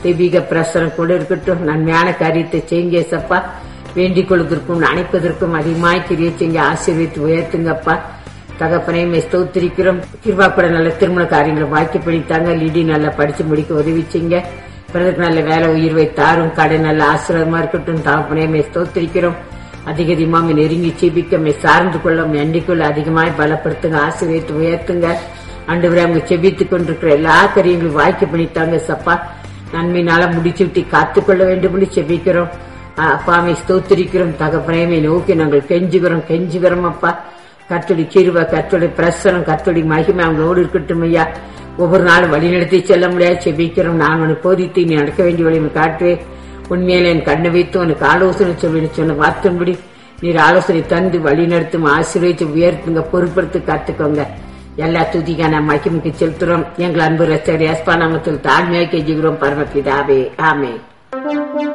தெய்வீக பிரசரம் கூட இருக்கட்டும் நன்மையான காரியத்தை செய்யுங்க ஏசப்பா வேண்டிக் கொள்வதற்கும் அணைப்பதற்கும் அதிகமாய் கிரிய செய்ய ஆசீர்வித்து உயர்த்துங்கப்பா தகப்பனையுமே ஸ்தோத்திரிக்கிறோம் கிருபாப்பட நல்ல திருமண காரியங்களை வாய்க்கப்படித்தாங்க லீடி நல்லா படிச்சு முடிக்க உதவி செய்யுங்க பிறகு நல்ல வேலை உயிர்வை தாரும் கடை நல்ல ஆசீர்வாதமா இருக்கட்டும் தகப்பனையுமே ஸ்தோத்திரிக்கிறோம் அதிக அதிகமாக நெருங்கி ஜீபிக்க மே சார்ந்து கொள்ள எண்ணிக்கொள்ள அதிகமாய் பலப்படுத்துங்க ஆசீர்வித்து உயர்த்துங்க ஆண்டவரே அவங்க செபித்துக் கொண்டிருக்கிற எல்லா காரியங்களும் வாய்க்க பண்ணித்தாங்க சப்பா நன்மையினால முடிச்சு விட்டு காத்துக்கொள்ள வேண்டும் என்று செபிக்கிறோம் அப்பாமை ஸ்தோத்திரிக்கிறோம் தகப்பனையுமே நோக்கி நாங்கள் கெஞ்சுகிறோம் கெஞ்சுகிறோம் அப்பா கத்தோடி கிருப கத்தோடி பிரசனம் கத்தோடி மகிமை அவங்களோடு இருக்கட்டும் ஐயா ஒவ்வொரு நாளும் வழிநடத்தி செல்ல முடியாது செபிக்கிறோம் நான் உனக்கு போதித்து நீ நடக்க வேண்டிய வழி காட்டுவேன் உண்மையில என் கண்ணை வைத்து உனக்கு ஆலோசனை சொல்லி சொன்ன வார்த்தைப்படி நீர் ஆலோசனை தந்து வழி நடத்தும் ஆசீர்வதித்து உயர்த்துங்க பொறுப்படுத்து காத்துக்கோங்க எல்லா துதிக்கான மகிமைக்கு செலுத்துறோம் எங்கள் அன்பு ரச்சர் எஸ்பா நாமத்தில் தாழ்மையாக கெஞ்சுகிறோம் பரமபிதாவே ஆமே